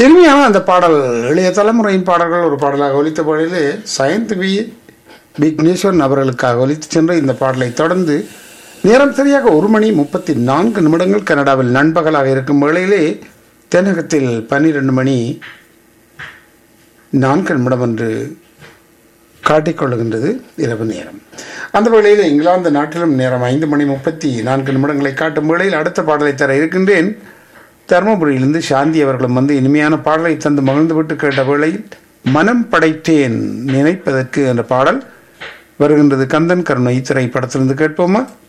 இனிமையான அந்த பாடல் இளைய தலைமுறையின் பாடல்கள் ஒரு பாடலாக ஒலித்த பாடலிலே சயந்த் வி விக்னேஸ்வரன் அவர்களுக்காக ஒலித்து சென்ற இந்த பாடலை தொடர்ந்து நேரம் சரியாக ஒரு மணி முப்பத்தி நான்கு நிமிடங்கள் கனடாவில் நண்பகலாக இருக்கும் வேளையிலே தென்னகத்தில் பன்னிரண்டு மணி நான்கு நிமிடம் என்று காட்டிக்கொள்ளுகின்றது இரவு நேரம் அந்த வேளையில் இங்கிலாந்து நாட்டிலும் நேரம் ஐந்து மணி முப்பத்தி நான்கு நிமிடங்களை காட்டும் வேளையில் அடுத்த பாடலை தர இருக்கின்றேன் தருமபுரியிலிருந்து சாந்தி அவர்களும் வந்து இனிமையான பாடலை தந்து மகிழ்ந்துவிட்டு கேட்ட வேளையில் மனம் படைத்தேன் நினைப்பதற்கு என்ற பாடல் வருகின்றது கந்தன் கருணை திரைப்படத்திலிருந்து கேட்போமா